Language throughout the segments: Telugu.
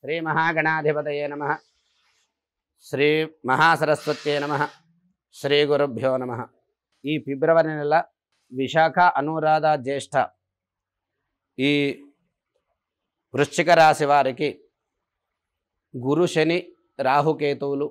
శ్రీ మహాగణాధిపతయే నమ శ్రీ మహాసరస్వత్యే నమ శ్రీ గురుభ్యో నమ ఈ ఫిబ్రవరి నెల విశాఖ అనురాధ జ్యేష్ఠ ఈ వృశ్చిక రాశి వారికి గురు శని రాహుకేతువులు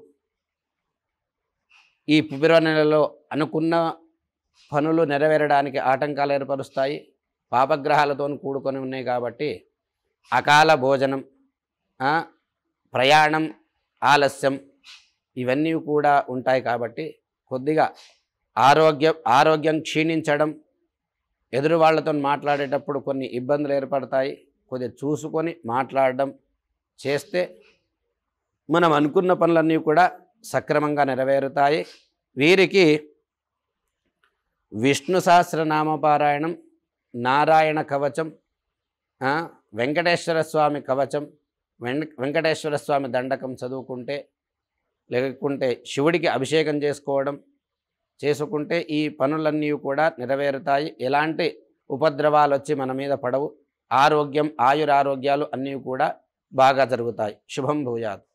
ఈ ఫిబ్రవరి నెలలో అనుకున్న పనులు నెరవేరడానికి ఆటంకాలు ఏర్పరుస్తాయి పాపగ్రహాలతో కూడుకొని ఉన్నాయి కాబట్టి అకాల భోజనం ఆ, ప్రయాణం ఆలస్యం ఇవన్నీ కూడా ఉంటాయి కాబట్టి కొద్దిగా ఆరోగ్యం ఆరోగ్యం క్షీణించడం ఎదురు వాళ్ళతో మాట్లాడేటప్పుడు కొన్ని ఇబ్బందులు ఏర్పడతాయి కొద్దిగా చూసుకొని మాట్లాడడం చేస్తే మనం అనుకున్న పనులన్నీ కూడా సక్రమంగా నెరవేరుతాయి వీరికి విష్ణు సహస్రనామ పారాయణం నారాయణ కవచం ఆ, వెంకటేశ్వర స్వామి కవచం వెం వెంకటేశ్వర స్వామి దండకం చదువుకుంటే లేకుంటే శివుడికి అభిషేకం చేసుకోవడం చేసుకుంటే ఈ పనులన్నీ కూడా నెరవేరుతాయి ఎలాంటి ఉపద్రవాలు వచ్చి మన మీద పడవు ఆరోగ్యం ఆయురారోగ్యాలు అన్నీ కూడా బాగా జరుగుతాయి శుభం భూయాత్